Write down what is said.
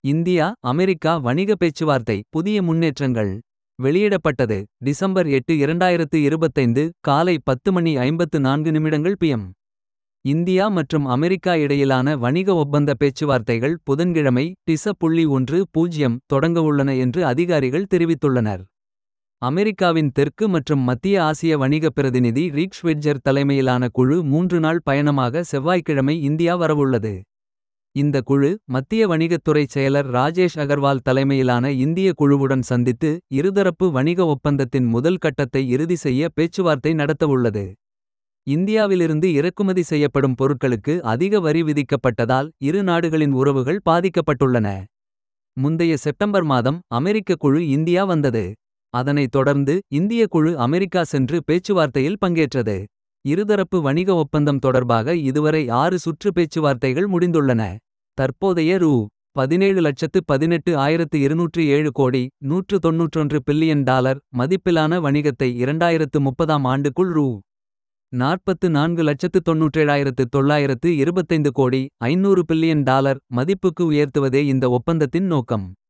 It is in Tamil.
இந்தியா அமெரிக்கா வணிக பேச்சுவார்த்தை புதிய முன்னேற்றங்கள். வெளியிடப்பட்டது டிசம்பர் 8 2025 காலை 10 மணி 54 நிமிடங்கள் பிஎம். இந்தியா மற்றும் அமெரிக்கா இடையிலான வணிக ஒப்பந்த பேச்சுவார்த்தைகள் புதன்கிழமை டிச.10 தொடங்கவுள்ளன என்று அதிகாரிகள் தெரிவித்துள்ளனர். அமெரிக்காவின் தெற்கு மற்றும் மத்திய ஆசிய வணிகப் பிரதிநிதி ரீட் ஷ்வெட்ஜர் தலைமையிலான குழு மூன்று நாள் பயணமாக செவ்வாய்க்கிழமை இந்தியா வரவுள்ளது. இந்த குழு மத்திய வணிகத்துறைச் செயலர் ராஜேஷ் அகர்வால் தலைமையிலான இந்திய குழுவுடன் சந்தித்து. இருதரப்பு வணிக ஒப்பந்தத்தின் முதல் கட்டத்தை இறுதி செய்ய பேச்சுவார்த்தை நடத்தவுள்ளது. இந்தியாவிலிருந்து இறக்குமதி செய்யப்படும் பொருட்களுக்கு அதிக வரி விதிக்கப்பட்டதால். இரு நாடுகளின் உறவுகள் பாதிக்கப்பட்டுள்ளன. முந்தைய செப்டம்பர் மாதம் அமெரிக்க குழு இந்தியா வந்தது. அதனைத் தொடர்ந்து இந்திய குழு அமெரிக்கா சென்று பேச்சுவார்த்தையில் பங்கேற்றது. இருதரப்பு வணிக ஒப்பந்தம் தொடர்பாக இதுவரை ஆறு சுற்று பேச்சுவார்த்தைகள் முடிந்துள்ளன. தற்போதைய ரூ. 17,18,207 கோடி $191 பில்லியன் டாலர் மதிப்பிலான வணிகத்தை 2030ஆம் ஆண்டுக்குள் ரூ. 44,97,925 கோடி $500 பில்லியன் டாலர் மதிப்புக்கு உயர்த்துவதே இந்த ஒப்பந்தத்தின் நோக்கம்.